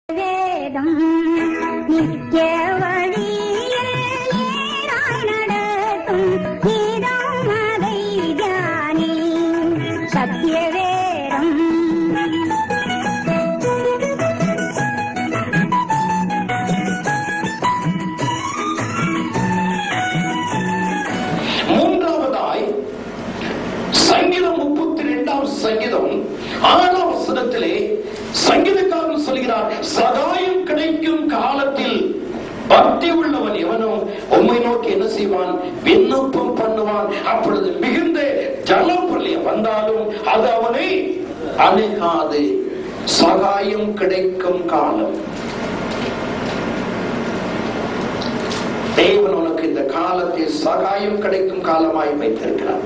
வேதம் நித்திய வழியில் நேராய் நடத்தும் நீதான் அதை தியானி சத்திய வேதம் மூன்றாவதாய் சங்கீதம் முப்பத்தி ரெண்டாம் சங்கீதம் ஆறாம் வசனத்திலே சங்கீதக்காரன் சொல்கிறார் சகாயம் கிடைக்கும் காலத்தில் பக்தி உள்ளவன் எவனும் உம்மை நோக்கி என்ன செய்வான் விண்ணப்பம் பண்ணுவான் அப்பொழுது மிகுந்த ஜலப்பிரளயம் வந்தாலும் அது அவனை அணுகாது சகாயம் கிடைக்கும் காலம் தேவன் உனக்கு இந்த காலத்தில் சகாயம் கிடைக்கும் காலமாய் வைத்திருக்கிறார்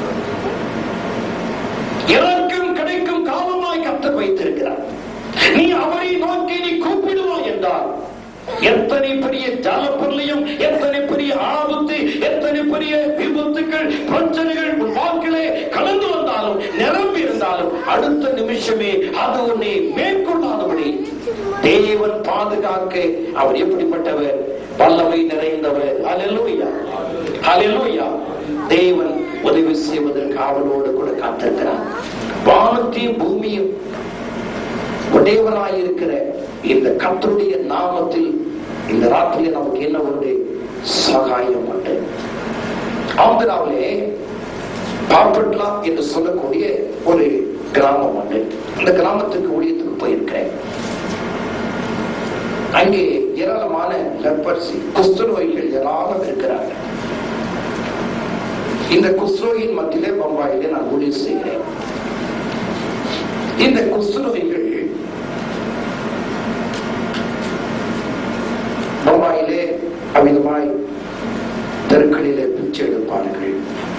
இறக்கம் கிடைக்கும் காலமாய் கத்தர் வைத்திருக்கிறார் நீ அவரை நோக்கி நீ கூப்பிடுவாய் என்றால் எத்தனை பெரிய ஜலப்பொருளையும் எத்தனை பெரிய ஆபத்து எத்தனை பெரிய விபத்துக்கள் பிரச்சனைகள் உன் வாழ்க்கையிலே கலந்து வந்தாலும் நிரம்பி இருந்தாலும் அடுத்த நிமிஷமே அது உன்னை மேற்கொள்ளாதபடி தேவன் பாதுகாக்க அவர் எப்படிப்பட்டவர் வல்லமை நிறைந்தவர் ஹalleluya ஹalleluya தேவன் உதவி செய்வதற்கு அவனோடு கூட காத்திருக்கிறார் வானத்தையும் பூமியும் உடையவனாயிருக்கிற இந்த கத்தருடைய நாமத்தில் இந்த ராத்திரியில் நமக்கு என்ன உண்டு சகாயம் உண்டு ஆந்திராவிலே பாப்பட்லா என்று சொல்லக்கூடிய ஒரு கிராமம் உண்டு அந்த கிராமத்துக்கு ஊழியத்துக்கு போயிருக்கிறேன் அங்கே ஏராளமான லெப்பர்சி குஷ்டநோய்கள் ஏராளம் இருக்கிறார்கள் இந்த குஷ்ரோயின் மத்தியிலே பம்பாயிலே நான் ஊழியர் செய்கிறேன் இந்த குஷ்டநோய்கள் பம்பாயிலே அமிதமாய் தெருக்களிலே பிச்சை எடுப்பார்கள்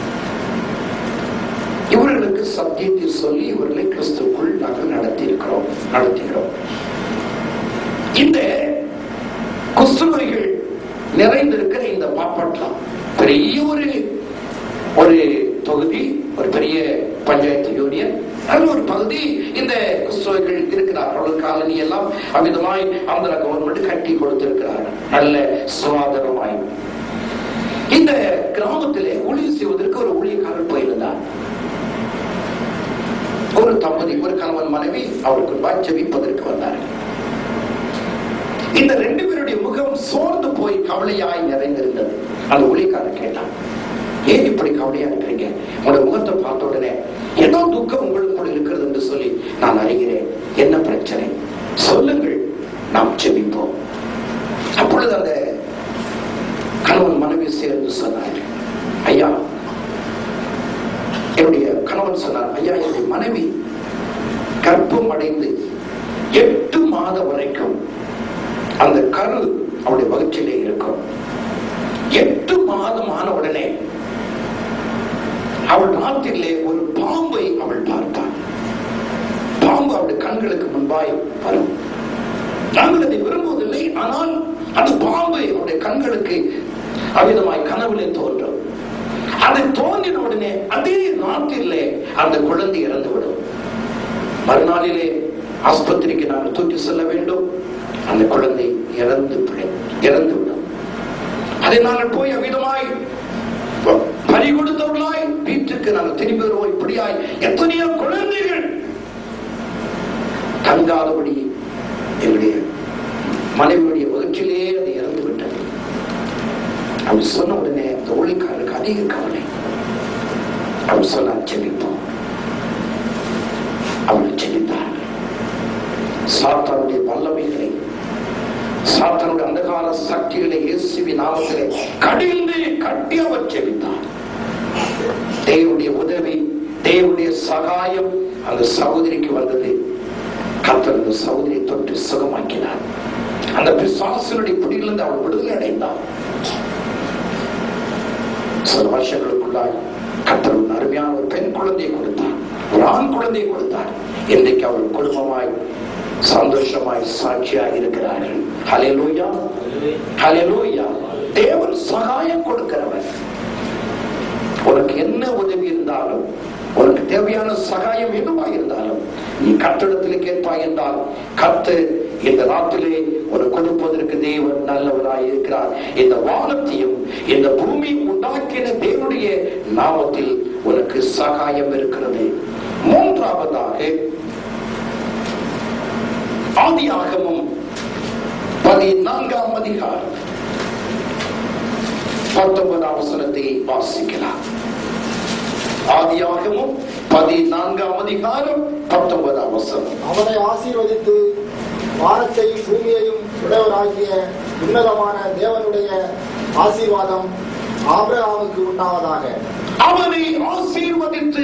இவர்களுக்கு சத்தியத்தை சொல்லி இவர்களை கிறிஸ்துக்குள் நாங்கள் நடத்தி இருக்கிறோம் நடத்துகிறோம் இந்த குஷ்டநோய்கள் நிறைந்திருக்கிற இந்த பாப்பட்லாம் பெரிய ஒரு ஒரு தொகுதி ஒரு பெரிய பஞ்சாயத்து யூனியன் அதுல ஒரு பகுதி இந்த குஷ்டநோய்கள் இருக்கிறார்கள் அவர்கள் காலனி எல்லாம் அமிதமாய் ஆந்திரா கவர்மெண்ட் கட்டி கொடுத்திருக்கிறார்கள் நல்ல சுகாதாரமாய் இந்த கிராமத்திலே ஊழியர் செய்வதற்கு ஒரு ஊழியக்காரர் போயிருந்தார் ஒரு தம்பதி ஒரு கணவன் மனைவி அவருக்கு ஜெபிப்பதற்கு வந்தார்கள் இந்த ரெண்டு பேருடைய முகம் சோர்ந்து போய் கவலையாய் நிறைந்திருந்தது அந்த ஊழியக்காரர் கேட்டான் ஏன் இப்படி கவலையா இருக்கிறீங்க உங்களோட முகத்தை பார்த்த உடனே ஏதோ துக்கம் உங்களுக்கு கூட இருக்கிறது என்று சொல்லி நான் அறிகிறேன் என்ன பிரச்சனை சொல்லுங்கள் நாம் செபிப்போம் அப்பொழுது அந்த கணவன் மனைவி சேர்ந்து சொன்னார்கள் ஐயா என்னுடைய கணவன் சொன்னார் ஐயா என்னுடைய மனைவி கர்ப்பம் அடைந்து எட்டு மாதம் வரைக்கும் அந்த கரு அவளுடைய வகுச்சிலே இருக்கும் எட்டு மாதம் ஆன உடனே அவள் ராத்திரிலே ஒரு பாம்பை அவள் பார்த்தாள் பாம்பு அவளுடைய கண்களுக்கு முன்பாய் வரும் நாங்கள் அதை விரும்புவதில்லை ஆனால் அது பாம்பு அவருடைய கண்களுக்கு அவிதமாய் கனவுலே தோன்றும் அதை தோன்றின உடனே அதே ராத்திரிலே அந்த குழந்தை இறந்து விடும் மறுநாளிலே ஆஸ்பத்திரிக்கு நாங்கள் தூக்கி செல்ல வேண்டும் அந்த குழந்தை இறந்து பிழை- இறந்து விடும் அதை நாங்கள் போய் அவ்விதமாய் பறி கொடுத்தவர்களாய் வீட்டுக்கு நாங்கள் திரும்பி வருவோம் இப்படியாய் எத்தனையோ குழந்தைகள் தங்காதபடி எங்களுடைய மனைவியுடைய வகுச்சிலே அது இறந்து விட்டது அவர் சொன்ன உடனே அந்த ஒளிக்காரருக்கு அதிக கவலை அவர் சொன்னார் செபிப்போம் அவள் செபித்தார் சாத்தானுடைய வல்லமைகளை சாத்தானுடைய அந்தகார சக்திகளை இயேசுவி நாமத்திலே கடிந்து கட்டி அவர் செபித்தார் தேவனுடைய உதவி தேவனுடைய சகாயம் அந்த சகோதரிக்கு வந்தது கர்த்தர் அந்த சகோதரியை தொட்டு சுகமாக்கினார் அந்த பிசாசனுடைய பிடியிலிருந்து அவள் விடுதலை அடைந்தார் சில வருஷங்களுக்குள்ளாய் கர்த்தர் ஒரு அருமையான ஒரு பெண் குழந்தையை கொடுத்தார் ஒரு ஆண் குழந்தையை கொடுத்தார் இன்றைக்கு அவள் குடும்பமாய் சந்தோஷமாய் சாட்சியாய் இருக்கிறார்கள் ஹalleluya ஹalleluya தேவன் சகாயம் கொடுக்கிறவர் உனக்கு என்ன உதவி இருந்தாலும் உனக்கு தேவையான சகாயம் எதுவா இருந்தாலும் நீ கட்டிடத்தில் கேட்பாய் என்றால் கத்து இந்த நாட்டிலே ஒரு கொடுப்பதற்கு தேவன் நல்லவராய் இருக்கிறார் இந்த வானத்தையும் இந்த பூமியும் உண்டாக்கின தேவனுடைய நாமத்தில் உனக்கு சகாயம் இருக்கிறது மூன்றாவதாக ஆதியாகமும் பதினான்காம் அதிகாரம் பத்தொன்பதாம் வசனத்தை வாசிக்கலாம் ஆதியாகமும் பதினான்காம் அதிகாரம் பத்தொன்பதாம் வசனம் அவனை ஆசீர்வதித்து வானத்தையும் பூமியையும் உடையவராகிய உன்னதமான தேவனுடைய ஆசீர்வாதம் ஆபிரகாமுக்கு உண்டாவதாக அவனை ஆசீர்வதித்து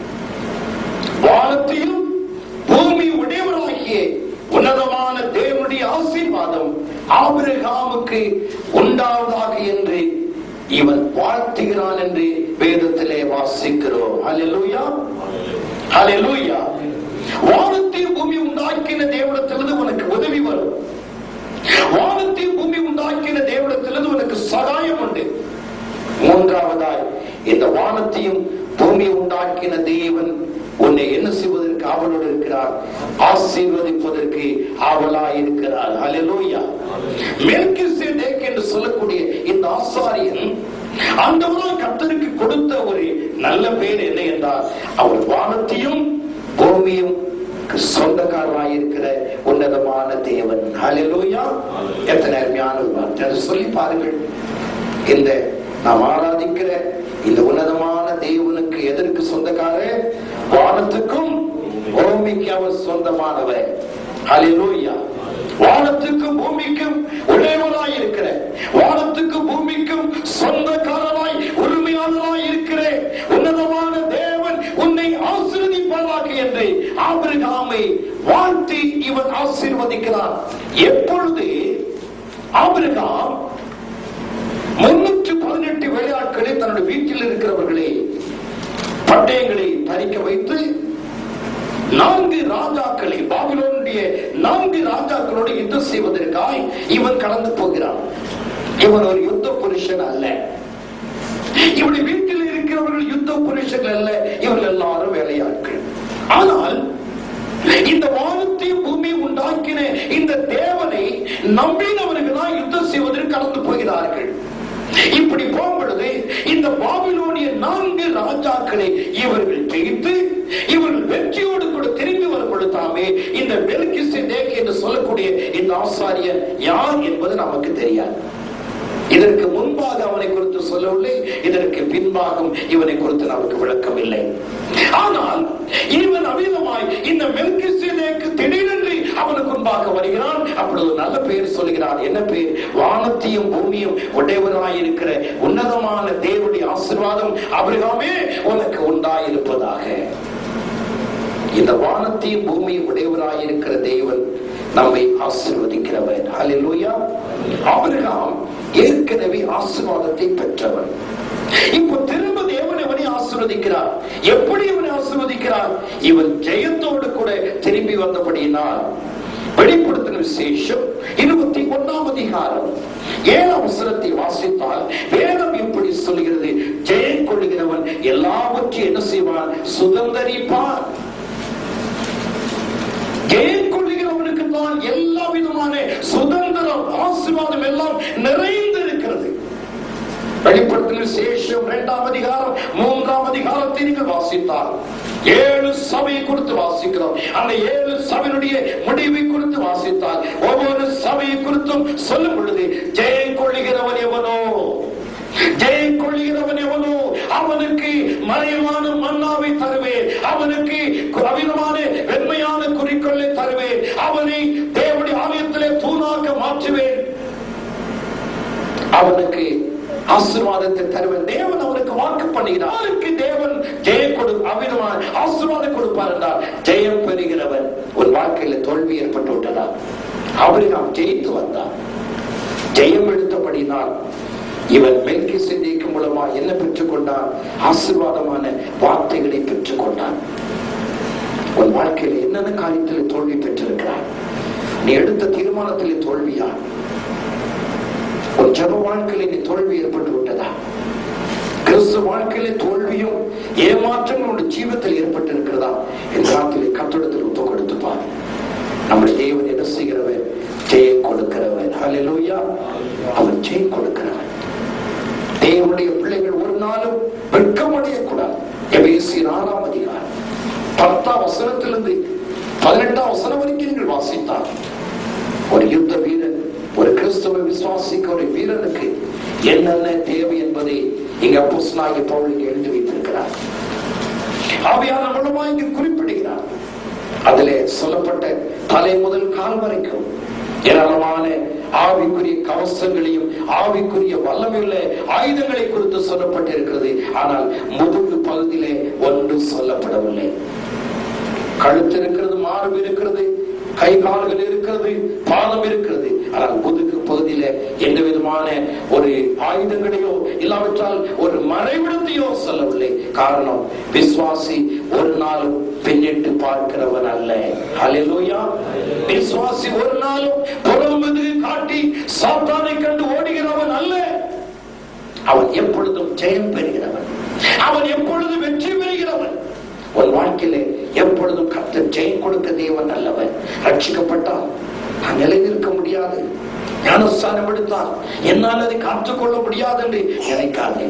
வானத்தையும் பூமி உடையவராகிய உன்னதமான தேவனுடைய ஆசீர்வாதம் ஆபிரகாமுக்கு உண்டாவதாக என்று இவன் வாழ்த்துகிறான் என்று வேதத்திலே வாசிக்கிறோம் ஹalleluya ஹalleluya வானத்தையும் பூமி உண்டாக்கின தேவனத்திலிருந்து உனக்கு உதவி வரும் வானத்தையும் பூமி உண்டாக்கின தேவனத்திலிருந்து உனக்கு சகாயம் உண்டு மூன்றாவதாய் இந்த வானத்தையும் பூமி உண்டாக்கின தேவன் உன்னை என்ன செய்வதற்கு ஆவலோடு இருக்கிறார் ஆசீர்வதிப்பதற்கு ஆவலாய் இருக்கிறார் ஹalleluya மெல்கிசேதேக் என்று சொல்லக்கூடிய இந்த ஆசாரியன் ஆண்டவரால் கர்த்தருக்கு கொடுத்த ஒரு நல்ல பேர் என்ன என்றால் அவர் வானத்தையும் பூமியும் சொந்தக்காரராய் இருக்கிற உன்னதமான தேவன் ஹalleluya எத்தனை அருமையான ஒரு வார்த்தை அதை சொல்லி பாருங்கள் இந்த நாம் ஆராதிக்கிற இந்த உன்னதமான தேவனுக்கு எதற்கு சொந்தக்காரர் வானத்துக்கும் பூமிக்கு அவர் சொந்தமானவர் ஹalleluya வானத்துக்கும் பூமிக்கும் உடையவராய் இருக்கிற வானத்துக்கும் பூமிக்கும் சொந்தக்காரராய் உரிமையாளராய் இருக்கிற உன்னதமான தேவன் உன்னை ஆசீர்வதிப்பதாக என்று ஆபிரகாமை வாழ்த்தி இவன் ஆசீர்வதிக்கிறான் எப்பொழுது ஆபிரகாம் முன்னூற்று பதினெட்டு வேலையாட்களை தன்னுடைய வீட்டில் இருக்கிறவர்களே பட்டயங்களை பறிக்க வைத்து நான்கு ராஜாக்களை பாபிலோனுடைய நான்கு ராஜாக்களோடு யுத்தம் செய்வதற்காய் இவன் கடந்து போகிறான் இவன் ஒரு யுத்த புருஷன் அல்ல இவனுடைய வீட்டில் இருக்கிறவர்கள் யுத்த புருஷர்கள் அல்ல இவர்கள் எல்லாரும் வேலையாட்கள் ஆனால் இந்த வானத்தையும் பூமி உண்டாக்கின இந்த தேவனை நம்பினவர்களாய் யுத்தம் செய்வதற்கு கடந்து போகிறார்கள் இப்படி போகும்பொழுது இந்த பாபிலோனிய நான்கு ராஜாக்களை இவர்கள் ஜெயித்து இவர்கள் வெற்றியோடு கூட திரும்பி வரும் பொழுதாமே இந்த பெல்கிசேதேக் என்று சொல்லக்கூடிய இந்த ஆசாரியன் யார் என்பது நமக்கு தெரியாது இதற்கு முன்பாக அவனை குறித்து சொல்லவில்லை இதற்கு பின்பாகம் இவனை குறித்து நமக்கு விளக்கம் இல்லை ஆனால் இவன் அமிதமாய் இந்த மெல்கிசேதேக்கு திடீரென்று அவனுக்கு முன்பாக வருகிறான் அப்பொழுது ஒரு நல்ல பெயர் சொல்கிறான் என்ன பெயர் வானத்தையும் பூமியும் உடையவராய் இருக்கிற உன்னதமான தேவனுடைய ஆசீர்வாதம் அபிரகாமே உனக்கு உண்டாயிருப்பதாக இந்த வானத்தையும் பூமியும் உடையவராய் இருக்கிற தேவன் நம்மை ஆசீர்வதிக்கிறவர் ஹalleluya ஆபிரகாம் ஏற்கனவே ஆசீர்வாதத்தை பெற்றவன் இப்போ திரும்ப தேவன் இவனை ஆசீர்வதிக்கிறார் எப்படி இவனை ஆசீர்வதிக்கிறார் இவன் ஜெயத்தோடு கூட திரும்பி வந்தபடியினால் வெளிப்படுத்தின விசேஷம் இருபத்தி ஒன்னாம் அதிகாரம் ஏழாம் வசனத்தை வாசித்தால் வேதம் இப்படி சொல்கிறது ஜெயம் கொள்கிறவன் எல்லாவற்றையும் என்ன செய்வான் சுதந்தரிப்பான் ஜெயம் கொள்கிறவனுக்கு தான் எல்லா விதமான சுதந்திரம் ஆசீர்வாதம் எல்லாம் நிறைந்து இருக்கிறது வெளிப்படுத்தின விசேஷம் இரண்டாம் அதிகாரம் மூன்றாம் அதிகாரத்தை நீங்கள் வாசித்தால் ஏழு சபையை குறித்து வாசிக்கிறோம் அந்த ஏழு சபையினுடைய முடிவை குறித்து வாசித்தால் ஒவ்வொரு சபையை குறித்தும் சொல்லும் பொழுது ஜெயம் கொள்ளுகிறவன் எவனோ ஜெயம் கொள்ளுகிறவன் எவனோ அவனுக்கு மறைவான மன்னாவை தருவேன் அவனுக்கு அவிதமான வெண்மையான குறிக்கோளை தருவேன் அவனை தேவனுடைய ஆலயத்திலே தூணாக்க மாற்றுவேன் அவனுக்கு ஆசீர்வாதத்தை தருவேன் தேவன் அவனுக்கு வாக்கு பண்ணுகிறார் அவனுக்கு தேவன் ஜெயம் கொடு அவிதமான ஆசீர்வாதம் கொடுப்பார் என்றால் ஜெயம் பெறுகிறவன் ஒரு வாழ்க்கையில தோல்வி ஏற்பட்டு விட்டதா அவருக்கு ஜெயித்து வந்தான் ஜெயம் எடுத்தபடினால் இவன் மெல்கி சிந்திக்கு மூலமா என்ன பெற்றுக் கொண்டான் ஆசீர்வாதமான வார்த்தைகளை பெற்றுக் கொண்டான் உன் வாழ்க்கையில் என்னென்ன காரியத்தில் தோல்வி பெற்றிருக்கிறார் நீ எடுத்த தீர்மானத்திலே தோல்வியா உன் ஜப வாழ்க்கையில் நீ தோல்வி ஏற்பட்டு விட்டதா கிறிஸ்துவ வாழ்க்கையிலே தோல்வியும் ஏமாற்றங்களும் உடைய ஜீவத்தில் ஏற்பட்டிருக்கிறதா இந்த ராத்திரி கத்தடத்தில் ஒப்பு கொடுத்துப்பார் நம்முடைய தேவன் என்ன செய்கிறவர் ஜெயம் கொடுக்கிறவர் ஹalleluya அவர் ஜெயம் கொடுக்கிறவர் தேவனுடைய பிள்ளைகள் ஒரு நாளும் வெட்கமடைய கூடாது எபேசி ஆறாம் அதிகாரம் பத்தாம் வசனத்திலிருந்து பதினெட்டாம் வசனம் வரைக்கும் நீங்கள் வாசித்தார் ஒரு யுத்த வீரன் ஒரு கிறிஸ்தவ விசுவாசிக்க ஒரு வீரனுக்கு என்னென்ன தேவை என்பதை இங்க அப்போஸ்தலனாகிய பவுலுக்கு எழுதி வைத்திருக்கிறார் ஆவியான மூலமா இங்கு குறிப்பிடுகிறார் அதிலே சொல்லப்பட்ட தலை முதல் கால் வரைக்கும் ஏராளமான ஆவிக்குரிய கவசங்களையும் ஆவிக்குரிய வல்லமையுள்ள ஆயுதங்களை குறித்து சொல்லப்பட்டிருக்கிறது ஆனால் முதுகு பகுதியிலே ஒன்று சொல்லப்படவில்லை கழுத்து இருக்கிறது மார்பு இருக்கிறது கை கால்கள் இருக்கிறது பாதம் இருக்கிறது ஆனால் முதுகு பகுதியில எந்த விதமான ஒரு ஆயுதங்களையோ இல்லாவிட்டால் ஒரு மறைவிடத்தையோ சொல்லவில்லை காரணம் விசுவாசி ஒரு நாளும் பின்னிட்டு பார்க்கிறவன் அல்ல ஹalleluya விசுவாசி ஒரு நாளும் புறம் முதுகு காட்டி சாத்தானை கண்டு ஓடுகிறவன் அல்ல அவன் எப்பொழுதும் ஜெயம் பெறுகிறவன் அவன் எப்பொழுதும் வெற்றி பெறுகிறவன் உன் வாழ்க்கையிலே எப்பொழுதும் கர்த்தர் ஜெயம் கொடுக்க தேவன் அல்லவன் ரட்சிக்கப்பட்டால் நான் நிலைநிற்க முடியாது ஞானஸ்தானம் எடுத்தால் என்னால் அதை காத்துக்கொள்ள முடியாது என்று நினைக்காதே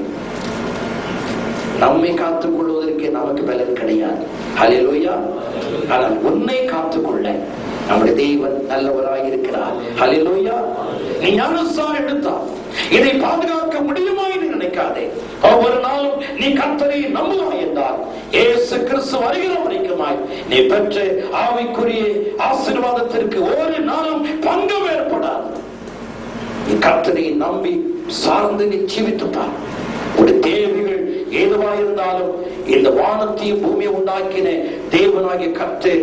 நம்மை காத்துக் கொள்வதற்கு நமக்கு பலன் கிடையாது ஹalleluya ஆனால் உன்னை காத்துக்கொள்ள நம்முடைய தேவன் நல்லவராய் இருக்கிறார் ஹalleluya நீ ஞானஸ்தானம் எடுத்தால் இதை பாதுகாக்க முடியுமா என்று நினைக்காதே ஒவ்வொரு நாளும் நீ கர்த்தரை நம்புவாய் என்றால் இயேசு கிறிஸ்து வருகிற வரைக்குமாய் நீ பெற்ற ஆவிக்குரிய ஆசீர்வாதத்திற்கு ஒரு நாளும் பங்கம் ஏற்படாது நீ கர்த்தரை நம்பி சார்ந்து நீ ஜீவித்துப்பார் ஒரு தேவைகள் ஏதுவா இருந்தாலும் இந்த வானத்தையும் பூமியை உண்டாக்கின தேவனாகிய கர்த்தர்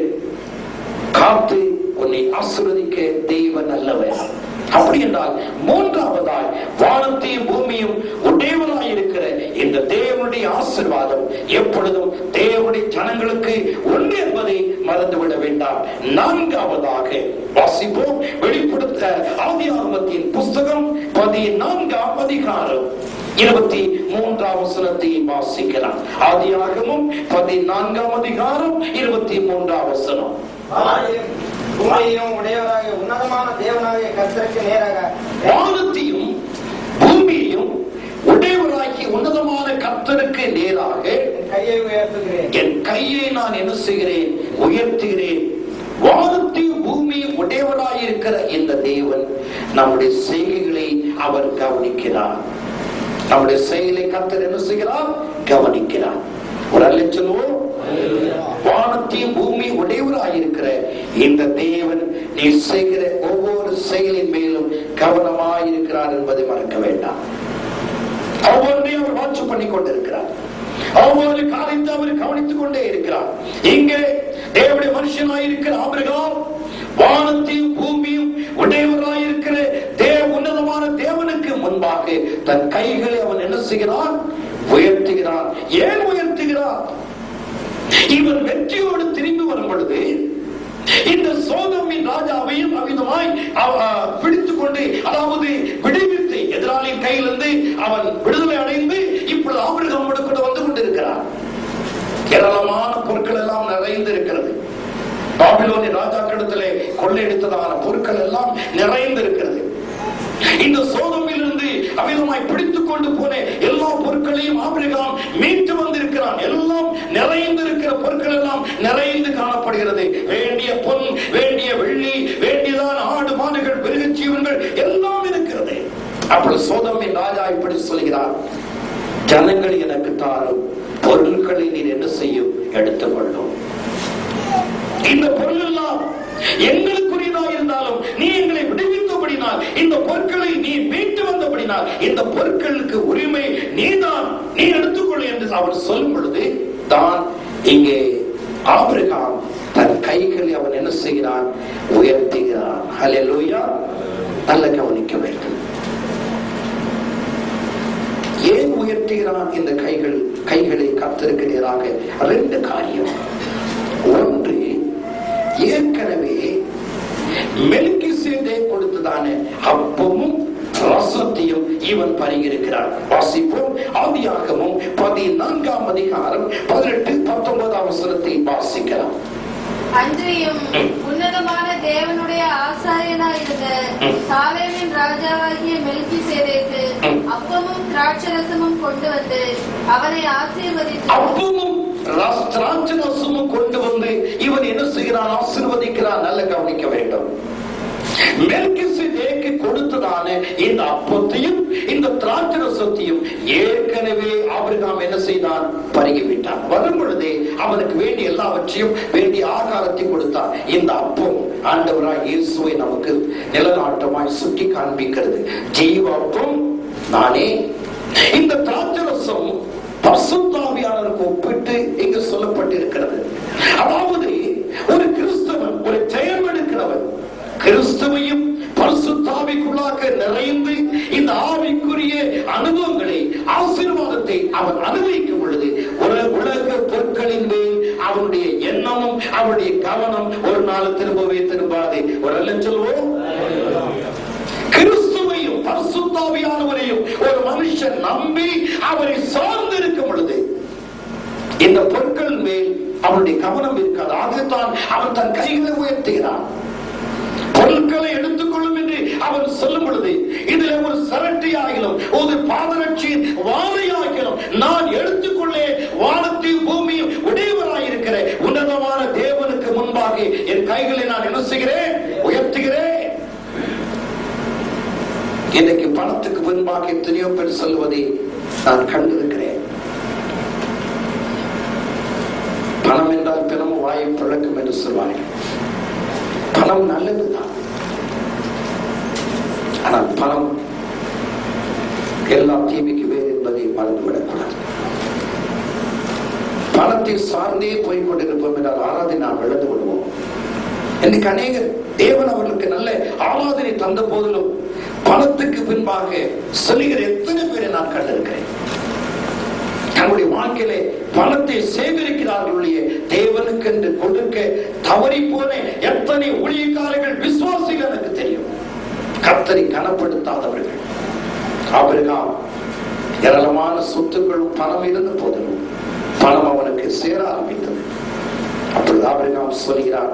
காத்து உன்னை ஆசீர்வதிக்க தேவன் அல்லவர் அப்படி என்றால் மூன்றாவதாய் வானத்தையும் பூமியும் உடையவனாய் இருக்கிற இந்த தேவனுடைய ஆசீர்வாதம் எப்பொழுதும் தேவனுடைய ஜனங்களுக்கு ஒன்று என்பதை மறந்துவிட வேண்டாம் நான்காவதாக வாசிப்போம் வெளிப்படுத்த ஆதி ஆகமத்தின் புஸ்தகம் பதினான்காம் அதிகாரம் இருபத்தி மூன்றாம் வசனத்தை வாசிக்கலாம் ஆதி ஆகமும் பதினான்காம் அதிகாரம் இருபத்தி மூன்றாம் வசனம் வானத்தையும் பூமியையும் உடையவராகிய உன்னதமான தேவனாகிய கர்த்தருக்கு நேராக வானத்தையும் பூமியையும் உடையவராகி உன்னதமான கர்த்தருக்கு நேராக என் கையை உயர்த்துகிறேன் என் கையை நான் என்ன செய்கிறேன் உயர்த்துகிறேன் வானத்தையும் பூமியும் உடையவராயிருக்கிற இந்த தேவன் நம்முடைய செய்கைகளை அவர் கவனிக்கிறார் நம்முடைய செயலை கர்த்தர் என்ன செய்கிறார் கவனிக்கிறார் ஒரு அல்ல சொல்லுவோம் வானத்தையும் பூமி உடையவராயிருக்கிற இந்த தேவன் நீ செய்கிற ஒவ்வொரு செயலின் மேலும் கவனமாயிருக்கிறார் என்பதை மறக்க வேண்டாம் ஒவ்வொன்றையும் அவர் வாட்ச் பண்ணி கொண்டிருக்கிறார் ஒவ்வொரு காரியத்தை அவர் கவனித்துக் கொண்டே இருக்கிறார் இங்கே தேவனுடைய மனுஷனாயிருக்கிற ஆபிரகாம் வானத்தையும் பூமியும் உடையவராயிருக்கிற தேவ உன்னதமான தேவனுக்கு முன்பாக தன் கைகளை அவன் என்ன செய்கிறான் உயர்த்துகிறான் ஏன் உயர்த்துகிறான் இவன் வெற்றியோடு திரும்பி வரும் பொழுது இந்த சோதமின் ராஜாவையும் அவிதமாய் அவ- பிடித்துக் கொண்டு அதாவது விடுவித்து எதிராளியின் கையிலிருந்து அவன் விடுதலை அடைந்து இப்பொழுது ஆபிரகாமோடு கூட வந்து கொண்டிருக்கிறான் ஏராளமான பொருட்கள் எல்லாம் நிறைந்து இருக்கிறது பாபிலோனிய ராஜாக்களிடத்திலே கொள்ளையடித்ததான பொருட்கள் எல்லாம் நிறைந்து இருக்கிறது இந்த சோதமிலிருந்து அமிதமாய் பிடித்துக் கொண்டு போன எல்லா பொருட்களையும் ஆபிரகாம் மீட்டு வந்திருக்கிறான் எல்லாம் நிறைந்து இருக்கிற பொருட்கள் எல்லாம் நிறைந்து காணப்படுகிறது வேண்டிய பொன் வேண்டிய வெள்ளி வேண்டியதான ஆடு மாடுகள் மிருக ஜீவன்கள் எல்லாம் இருக்கிறது அப்பொழுது சோதமின் ராஜா இப்படி சொல்கிறார் ஜனங்கள் எனக்கு தாரும் பொருட்களை நீர் என்ன செய்யும் எடுத்துக்கொள்ளும் இந்த பொருள் எல்லாம் எங்களுக்குரியதா இருந்தாலும் நீ எங்களை விடுவித்தபடினால் இந்த பொருட்களை நீ மீட்டு வந்தபடினால் இந்த பொருட்களுக்கு உரிமை நீதான் நீ எடுத்துக்கொள் என்று அவர் சொல்லும் பொழுது தான் இங்கே ஆபிரகாம் தன் கைகளை அவன் என்ன செய்கிறான் உயர்த்துகிறான் ஹalleluya நல்ல கவனிக்க வேண்டும் ஏன் உயர்த்துகிறான் இந்த கைகள் கைகளை கர்த்தருக்கு நேராக ரெண்டு காரியம் ஒன்று ஏற்கனவே மெல்கிசேதே கொடுத்ததான அப்பமும் ரசத்தையும் இவன் பருகியிருக்கிறான் வாசிப்போம் ஆதியாகமும் பதினான்காம் அதிகாரம் பதினெட்டு பத்தொன்பதாம் வசனத்தை வாசிக்கலாம் அன்றியும் உன்னதமான தேவனுடைய ஆசாரியனாயிருந்த சாலேமின் ராஜாவாகிய மெல்கிசேதேக்கு அப்பமும் திராட்சரசமும் கொண்டு வந்து அவனை ஆசீர்வதித்து அப்பமும் ராஷ்டிராட்சரசமும் கொண்டு வந்து இவன் என்ன செய்கிறான் ஆசீர்வதிக்கிறான் நல்ல கவனிக்க வேண்டும் மெல்கிசேதேக்கு கொடுத்ததான இந்த அப்பத்தையும் இந்த திராட்சரசத்தையும் ஏற்கனவே ஆபிரகாம் என்ன செய்தான் பருகிவிட்டான் வரும் பொழுதே அவனுக்கு வேண்டிய எல்லாவற்றையும் வேண்டிய ஆகாரத்தை கொடுத்தான் இந்த அப்பம் ஆண்டவராய் இயேசுவை நமக்கு நிலநாட்டமாய் சுட்டி காண்பிக்கிறது ஜீவ அப்பம் நானே இந்த திராட்சரசம் பசுத்தாவியாளருக்கு ஒப்பிட்டு இங்கு சொல்லப்பட்டிருக்கிறது அதாவது ஒரு கிறிஸ்தவன் ஒரு ஜெயம் எடுக்கிறவன் கிறிஸ்துவையும் பரிசுத்தாவிக்குள்ளாக நிறைந்து இந்த ஆவிக்குரிய அனுபவங்களை ஆசீர்வாதத்தை அவன் அனுபவிக்கும் பொழுது ஒரு உலக பொருட்களின் மேல் அவனுடைய எண்ணமும் அவனுடைய கவனம் ஒரு நாள் திரும்பவே திரும்பாது ஒரு எல்லாம் சொல்லுவோம் கிறிஸ்துவையும் பரிசுத்தாவியானவரையும் ஒரு மனுஷன் நம்பி அவரை சார்ந்து இருக்கும் பொழுது இந்த பொருட்கள் மேல் அவனுடைய கவனம் இருக்காது ஆகத்தான் அவன் தன் கைகளை உயர்த்துகிறான் பொருட்களை எடுத்துக்கொள்ளும் என்று அவன் சொல்லும் பொழுது இதுல ஒரு சரட்டி ஆகிலும் ஒரு பாதரட்சியின் வாழை ஆகிலும் நான் எடுத்துக்கொள்ளே வானத்தையும் பூமியும் உடையவராயிருக்கிற உன்னதமான தேவனுக்கு முன்பாக என் கைகளை நான் என்ன செய்கிறேன் உயர்த்துகிறேன் இன்னைக்கு பணத்துக்கு முன்பாக எத்தனையோ பேர் சொல்லுவதை நான் கண்டிருக்கிறேன் பணம் என்றால் பிணமும் வாயை பிழக்கும் என்று சொல்வார்கள் பணம் நல்லதுதான் ஆனால் பணம் எல்லா தீமைக்கு வேறு என்பதை மறந்துவிடக்கூடாது பணத்தை சார்ந்தே போய் கொண்டிருப்போம் என்றால் ஆராதனை நாம் இழந்து விடுவோம் இன்னைக்கு அநேகர் தேவன் அவர்களுக்கு நல்ல ஆராதனை தந்த போதிலும் பணத்துக்கு பின்பாக சொல்லுகிற எத்தனை பேரை நான் கண்டிருக்கிறேன் தங்களுடைய வாழ்க்கையிலே பணத்தை சேகரிக்கிறார்களுடைய தேவனுக்கு என்று கொடுக்க தவறி போன எத்தனை ஊழியக்காரர்கள் விசுவாசிகள் எனக்கு தெரியும் கத்தரை கனப்படுத்தாதவர்கள் ஆபிரகாம் ஏராளமான சொத்துக்களும் பணம் இருந்த போதிலும் பணம் அவனுக்கு சேர ஆரம்பித்தது அப்பொழுது ஆபிரகாம் சொல்கிறார்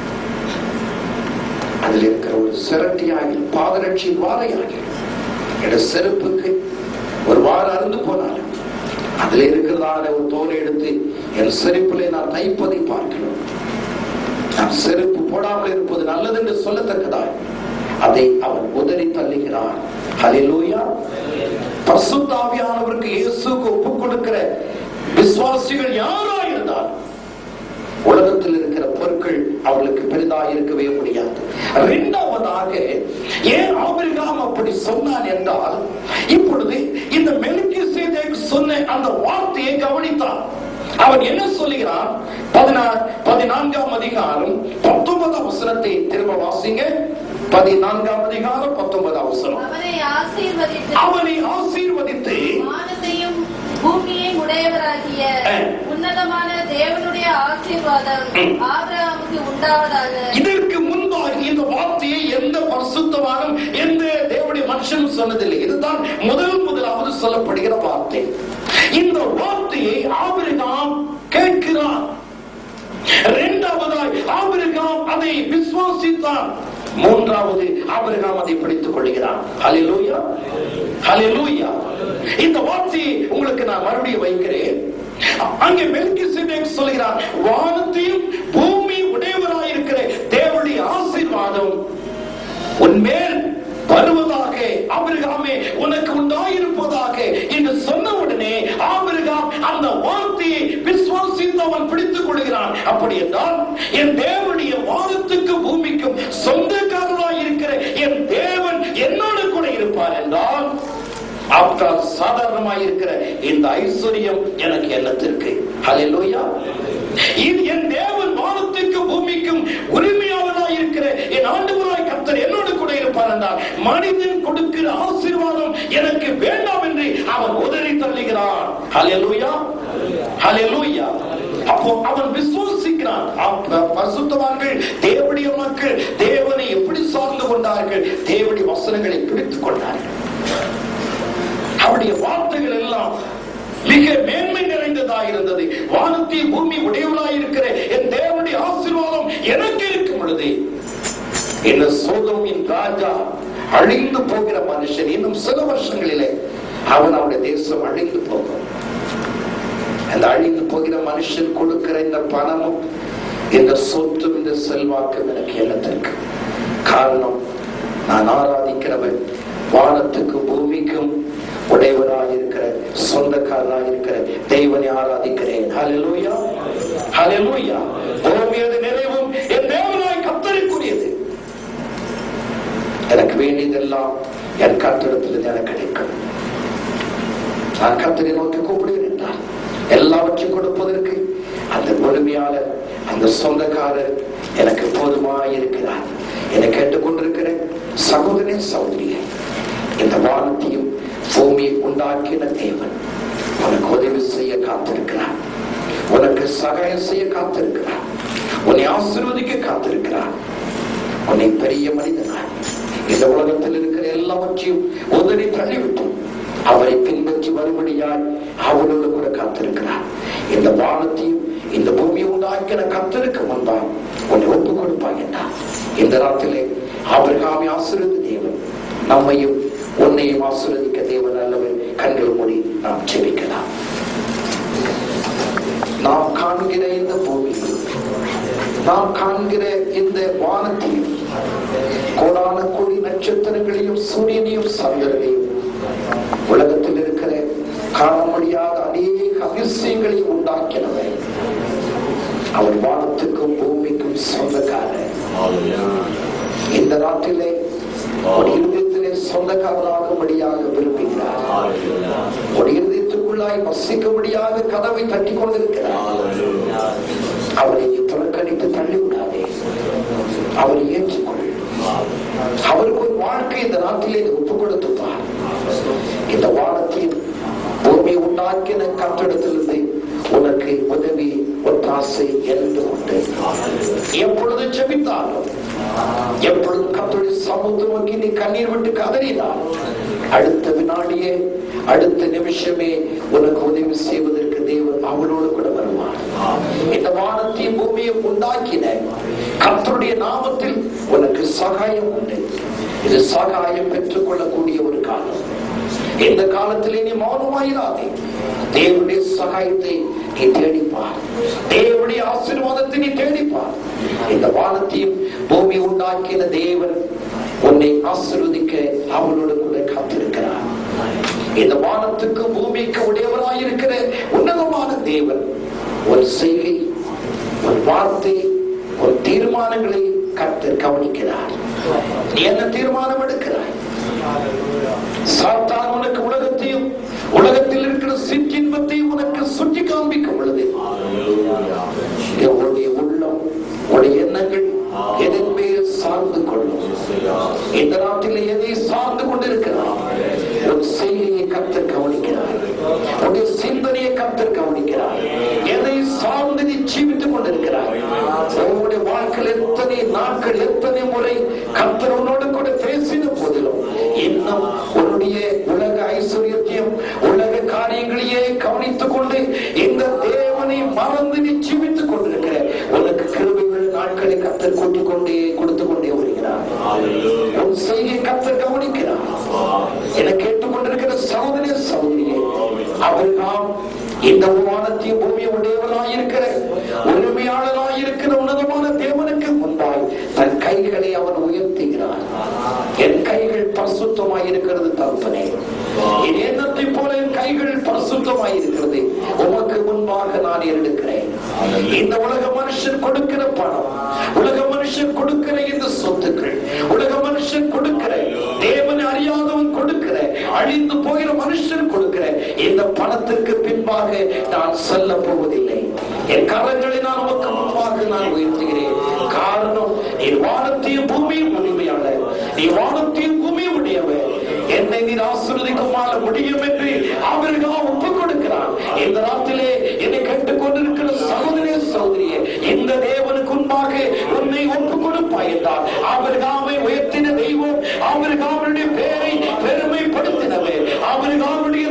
அதில் இருக்கிற ஒரு சிரட்டியாகி பாதரட்சி வாரையாகி என்ற செருப்புக்கு ஒரு வார அருந்து போனாலும் அதுல இருக்கிறதான ஒரு தோலை எடுத்து என் செருப்பிலே நான் தைப்பதை பார்க்கிறோம் நான் செருப்பு போடாமல் இருப்பது நல்லது என்று சொல்லத்தக்கதாய் அதை அவன் உதறி தள்ளுகிறான் ஹalleluya பரிசுத்தாவியானவருக்கு இயேசுக்கு ஒப்புக் கொடுக்கிற விசுவாசிகள் யாரா இருந்தால் உலகத்தில் இருக்கிற பொருட்கள் அவளுக்கு பெரிதாக இருக்கவே முடியாது இரண்டாவதாக ஏன் ஆபிரகாம் அப்படி சொன்னான் என்றால் இப்பொழுது இந்த மெலுக்கி சொன்ன அந்த வார்த்தையை கவனித்தான் அவன் என்ன சொல்லுகிறான் பதினா பதினான்காம் அதிகாரம் பத்தொன்பதாம் வசனத்தை திரும்ப வாசிங்க பதினான்காம் அதிகாரம் பத்தொன்பதாம் வசனம் அவனை ஆசீர்வதித்து அவனை ஆசீர்வதித்து வானத்தையும் பூமியையும் உடையவராகிய அஹ். உன்னதமான தேவனுடைய ஆசீர்வாதம் ம். ஆபிரகாமுக்கு உண்டாவதாக இதற்கு முன்பாக இந்த வார்த்தையை எந்த பரிசுத்தவானும் எந்த தேவனுடைய மனுஷனும் சொன்னதில்லை இதுதான் முதல் முதலாவது சொல்லப்படுகிற வார்த்தை இந்த வார்த்தையை ஆபிரகாம் கேட்கிறான் இரண்டாவதாய் ஆபிரகாம் அதை விசுவாசித்தான் மூன்றாவது ஆபிரகாம் அதை பிடித்துக் கொள்கிறான் ஹalleluya ஹalleluya இந்த வார்த்தையை உங்களுக்கு நான் மறுபடியும் வைக்கிறேன் அங்கே மெல்கிசேதேக் சொல்கிறான் வானத்தையும் பூமி உடையவராயிருக்கிற தேவனுடைய ஆசீர்வாதம் உன்மேல் வருவதாக ஆபிரகாமே உனக்கு உண்டாயிருப்பதாக என்று சொன்ன உடனே ஆபிரகாம் அந்த வார்த்தையை விசுவாசித்து அவன் பிடித்துக் கொள்கிறான் அப்படி என்றால் என் தேவனுடைய வானத்துக்கு பூமிக்கும் சொந்தக்காரராய் இருக்கிற என் தேவன் என்னோடு கூட இருப்பார் என்றால் ஆப்டால் சாதாரணமாய் இருக்கிற இந்த ஐஸ்வர்யம் எனக்கு என்னத்திற்கு ஹalleluya இது என் தேவன் வானத்துக்கு பூமிக்கும் உரிமையாளராய் இருக்கிற என் ஆண்டவராய் கர்த்தர் என்னோடு கூட இருப்பார் என்றால் மனிதன் கொடுக்கிற ஆசீர்வாதம் எனக்கு வேண்டாம் என்று அவன் உதறி தள்ளுகிறான் ஹalleluya ஹalleluya அப்போ அவன் விசுவாசிக்கிறான் அப்ப பரிசுத்தவான்கள் தேவனுடைய மக்கள் தேவனை எப்படி சார்ந்து கொண்டார்கள் தேவனுடைய வசனங்களை பிடித்துக் கொண்டார்கள் அவருடைய வார்த்தைகள் எல்லாம் மிக மேன்மை நிறைந்ததாக இருந்தது வானத்தை பூமி உடையவராய் இருக்கிற என் தேவனுடைய ஆசீர்வாதம் எனக்கு இருக்கும் பொழுது இந்த சோதமின் ராஜா அழிந்து போகிற மனுஷன் இன்னும் சில வருஷங்களிலே அவன் அவனுடைய தேசம் அழிந்து போகும் அந்த அழிந்து போகிற மனுஷன் கொடுக்கிற இந்த பணமும் இந்த சொத்தும் இந்த செல்வாக்கும் எனக்கு என்னத்திற்கு காரணம் நான் ஆராதிக்கிறவன் வானத்துக்கும் பூமிக்கும் உடையவராயிருக்கிற சொந்தக்காரராயிருக்கிற தெய்வனை ஆராதிக்கிறேன் ஹalleluya ஹalleluya பூமியது நிறைவும் என் தேவனாய் கத்தருக்குரியது எனக்கு வேண்டியதெல்லாம் என் கத்திடத்திலிருந்து எனக்கு கிடைக்கும் நான் கத்தரை நோக்கி கூப்பிடுகிறேன் என்றால் எல்லாவற்றையும் கொடுப்பதற்கு அந்த முழுமையாளர் அந்த சொந்தக்காரர் எனக்கு போதுமாய் இருக்கிறார் என்னை கேட்டுக்கொண்டிருக்கிற சகோதரே சகோதரியே இந்த வானத்தையும் பூமியை உண்டாக்கின தேவன் உனக்கு உதவி செய்ய காத்திருக்கிறார் உனக்கு சகாயம் செய்ய காத்திருக்கிறார் உன்னை ஆசீர்வதிக்க காத்திருக்கிறார் உன்னை பெரிய மனிதனாய் இந்த உலகத்தில் இருக்கிற எல்லாவற்றையும் உதறி தள்ளிவிட்டு அவரை பின்பற்றி வரும்படியாய் அவரோடு கூட காத்திருக்கிறார் இந்த வானத்தையும் இந்த பூமியை உண்டாக்கின கத்திருக்கு முன்பாய் உன்னை ஒப்பு கொடுப்பாய் என்றார் இந்த ராத்திலே ஆபிரகாமை ஆசீர்வதி தேவன் நம்மையும் உன்னையும் ஆசீர்வதிக்க தேவன் அல்லவர் கண்கள் மூடி நாம் செபிக்கலாம் நாம் காண்கிற இந்த பூமியில் நாம் காண்கிற இந்த வானத்தையும் கோடான கோடி நட்சத்திரங்களையும் சூரியனையும் சந்திரனையும் உலகத்தில் இருக்கிற காண முடியாத அநேக அதிசயங்களையும் உண்டாக்கினவர் அவர் வானத்துக்கும் பூமிக்கும் சொந்தக்காரர் இந்த நாட்டிலே ஒரு இருதயத்திலே சொந்தக்காரராகும்படியாக விரும்புகிறார் ஒரு இருதயத்துக்குள்ளாய் வசிக்கும்படியாக கதவை தட்டி கொண்டிருக்கிறார் அவரை புறக்கணித்து தள்ளிவிடாதே அவரை ஏற்றுக்கொள் அவருக்கு ஒரு வாழ்க்கை இந்த நாட்டிலே ஒப்பு கொடுத்துப்பார் இந்த வானத்தில் பூமி உண்டாக்கின கட்டிடத்திலிருந்து உனக்கு உதவி ஒத்தாசை என்று உண்டு எப்பொழுது செபித்தாலும் எப்பொழுது கத்தோடைய சமூகம் நோக்கி நீ கண்ணீர் விட்டு கதறினார் அடுத்த வினாடியே அடுத்த நிமிஷமே உனக்கு உதவி செய்வதற்கு தேவன் அவனோடு கூட வருவார் இந்த வானத்தையும் பூமியை உண்டாக்கின கர்த்தருடைய நாமத்தில் உனக்கு சகாயம் உண்டு இது சகாயம் பெற்றுக் கொள்ளக்கூடிய ஒரு காலம் இந்த காலத்திலே நீ மௌனமாயிராதே தேவனுடைய சகாயத்தை நீ தேடிப்பார் தேவனுடைய ஆசீர்வாதத்தை நீ தேடிப்பார் இந்த வானத்தையும் பூமி உண்டாக்கின தேவன் உன்னை ஆசீர்வதிக்க அவனோடு கூட காத்திருக்கிறார் இந்த வானத்துக்கு பூமிக்கு உடையவராயிருக்கிற உன்னதமான தேவன் ஒரு செய்கை ஒரு வார்த்தை ஒரு தீர்மானங்களை கர்த்தர் கவனிக்கிறார் நீ என்ன தீர்மானம் எடுக்கிறாய் சாத்தான் உனக்கு உலகத்தையும் உலகத்தில் இருக்கிற சிற்றின்பத்தையும் உனக்கு சுற்றி காண்பிக்கும் பொழுது உன்னுடைய உள்ளம் உன்னுடைய எண்ணங்கள் எதன் மேல் சார்ந்து கொள்ளும் இந்த நாட்டில் எதை சார்ந்து கொண்டிருக்கிறார் உன் செய்தியை கத்தர் கவனிக்கிறார் உன்னுடைய சிந்தனையை கத்தர் கவனிக்கிறார் எதை சார்ந்து நீ ஜீவித்துக் கொண்டிருக்கிறார் உன்னுடைய வாழ்க்கையில் எத்தனை நாட்கள் எத்தனை முறை கத்தர் உன்னோடு கூட பேசின போதிலும் இன்னும் உன்னுடைய உலக ஐஸ்வர்யத்தையும் உலக காரியங்களையே கவனித்துக் கொண்டு இந்த தேவனை மறந்து நீ ஜீவித்துக் கொண்டிருக்கிற உனக்கு கிருபைகள் நாட்களை கத்தர் கூட்டிக் கொண்டே கொடுத்து கொண்டே வருகிறார் உன் செய்தியை கத்தர் கவனிக்கிறார் என கேட்டுக்கொண்டிருக்கிற சகோதரிய சகோதரியே அவர்தான் இந்த வானத்தையும் பூமியை உடையவராயிருக்கிற உரிமையாளராயிருக்கிற உன்னதமான தேவனுக்கு முன்பாய் தன் கைகளை அவன் உயர்த்துகிறார் என் கைகள் பரிசுத்தமாய் இருக்கிறது தகப்பனே என் எண்ணத்தை போல என் கைகள் பரிசுத்தமாய் இருக்கிறது உமக்கு முன்பாக நான் எடுக்கிறேன் இந்த உலக மனுஷன் கொடுக்கிற பணம் உலக மனுஷன் கொடுக்கிற இந்த சொத்துக்கள் உலக மனுஷன் கொடுக்கிற தேவனை அறியாதவன் கொடுக்கிற அழிந்து போகிற மனுஷன் கொடுக்கிற இந்த பணத்திற்கு பின்பாக நான் செல்ல போவதில்லை என் கரங்களை நான் உமக்கு முன்பாக நான் உயர்த்துகிறேன் காரணம் நீ வானத்தையும் பூமியும் உரிமையாளர் நீ வானத்தையும் பூமியும் உடையவர் என்னை நீர் ஆசீர்வதிக்குமாற முடியும் என்று அவர்கள் ஒப்புக் கொடுக்கிறார் இந்த ராத்திலே என்னை கேட்டுக் கொண்டிருக்கிற சகோதரிய சகோதரியே இந்த தேவனுக்கு முன்பாக உன்னை ஒப்புக் கொடுப்பாய் என்றார் அவர்காமை உயர்த்தின தெய்வம் அவர்காமனுடைய பேரை பெருமைப்படுத்தினவர் அவர்காமனுடைய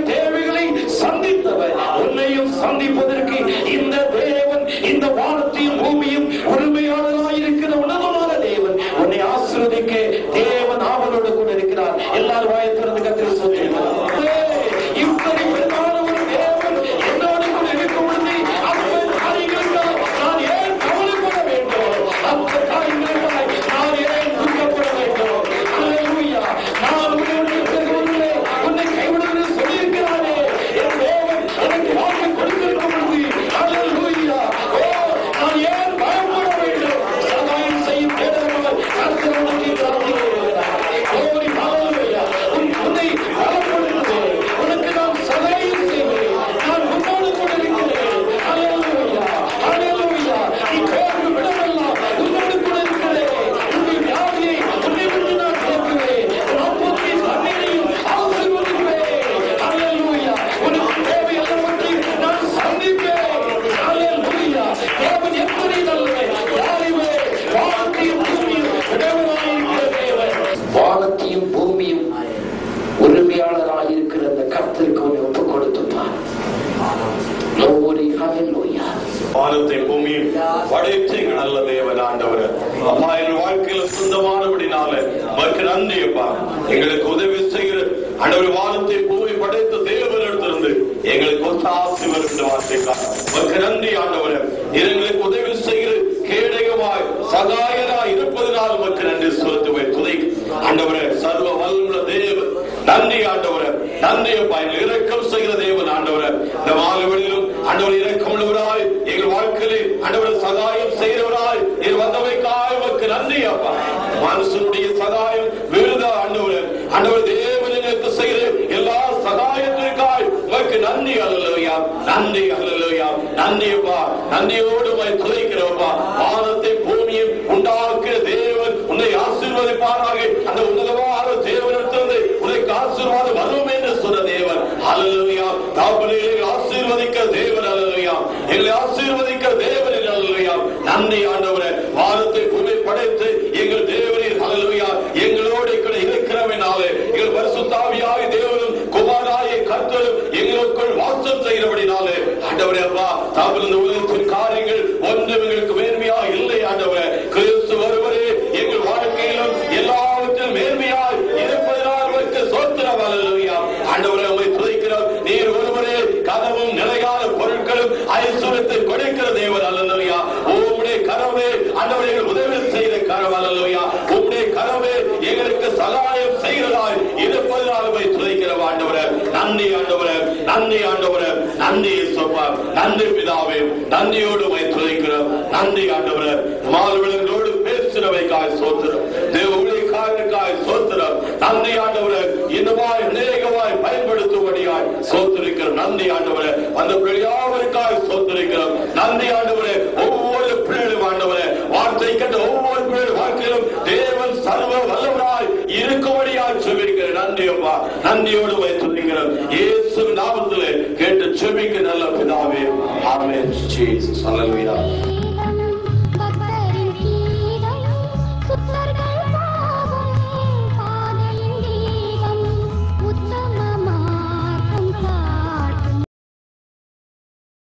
நன்றி அப்பா எங்களுக்கு உதவி செய்கிற ஆண்டவர் வானத்தை பூமி படைத்த தேவனிடத்திலிருந்து எங்களுக்கு ஒத்தாசி வருகிற வார்த்தைக்காக உமக்கு நன்றி ஆண்டவரே எங்களுக்கு உதவி செய்கிற கேடயமாய் சகாயராய் இருப்பதனால் உமக்கு நன்றி செலுத்துவேன் துணை ஆண்டவரே சர்வ வல்ல தேவன் நன்றி ஆண்டவரே நன்றி அப்பா எங்கள் இரக்கம் செய்கிற தேவன் ஆண்டவரே இந்த மாலுவெளியிலும் ஆண்டவர் இரக்கம் உள்ளவராய் எங்கள் வாழ்க்கையிலே ஆண்டவர் சகாயம் செய்கிறவராய் இது வந்தவைக்காய் உமக்கு நன்றி அப்பா மனுஷனுடைய சகாயம் விருதா ஆண்டவர் ஆண்டவர் தேவனுக்கு செய்கிற எல்லா சகாயத்திற்காய் உமக்கு நன்றி அல்லையா நன்றி அல்லையா நன்றி அப்பா நன்றியோடு உமை துதைக்கிறப்பா வானத்தை பூமியை உண்டாக்குற தேவன் உன்னை ஆசீர்வதிப்பாராக அந்த உன்னதமான தேவனிடத்திலிருந்து உனக்கு ஆசீர்வாதம் வரும் என்று சொன்ன தேவன் அல்லையா தாப்பனையை ஆசீர்வதிக்க தேவன் அல்லையா எங்களை ஆசீர்வதிக்க தேவன் அல்லையா நன்றி ஆண்டவரே வானத்தை பூமி படைத்து எங்கள் தேவனின் அல்லையா எங்களோடு கூட இருக்கிறவனாலே எங்கள் பரிசுத்தாவியாய் தேவனும் குமாராய கர்த்தரும் எங்களுக்குள் வாசம் செய்கிறபடினாலே ஆண்டவரே அப்பா தாங்கள் இந்த உலகத்தின் காரியங்கள் ஒன்றும் எங்களுக்கு மேன்மையா இல்லை ஆண்டவரே கிறிஸ்து வருவரே எங்கள் வாழ்க்கையிலும் எல்லாவற்றிலும் மேன்மையாய் இருப்பதனால் அவருக்கு சோத்திரம் அல்லையா ஆண்டவரே உம்மை துதிக்கிறோம் நீர் ஒருவரே கனவும் நிலையான பொருட்களும் ஐஸ்வரத்தை கொடுக்கிற தேவன் அல்லையா உம்முடைய கரவே ஆண்டவரே எங்கள் உதவி செய்த கரம் அல்லையா உம்முடைய கரவே எங்களுக்கு சகாயம் செய்கிறதாய் இருப்பதனால் உம்மை துதிக்கிறோம் ஆண்டவரே நன்றி ஆண்டவரே நன்றி ஆண்டவரே நன்றி இயேசுப்பா நன்றி பிதாவே நன்றியோடு உம்மை துதிக்கிறோம் நன்றி ஆண்டவரே மால்விளங்களோடு பேசுறவைக்காய் சோத்திரம் தேவ ஊழியக்காரனுக்காய் சோத்திரம் நன்றி ஆண்டவரே இன்னுமாய் அநேகமாய் பயன்படுத்தும்படியாய் சோத்திருக்கிற நன்றி ஆண்டவரே அந்த பிள்ளையாவருக்காய் சோத்திருக்கிறோம் நன்றி ஆண்டவரே ஒவ்வொரு பிள்ளைகளும் ஆண்டவரே வார்த்தை கண்ட ஒவ்வொரு பிள்ளைகள் வாழ்க்கையிலும் தேவன் சர்வ வல்லவராய் இருக்கும்படியாய் செபிக்கிற நன்றி அப்பா நன்றியோடு வைத்திருக்கிறோம் இயேசு நாமத்திலே கேட்டு செபிக்க நல்ல பிதாவே ஆமென் ஜீசஸ் அல்லேலூயா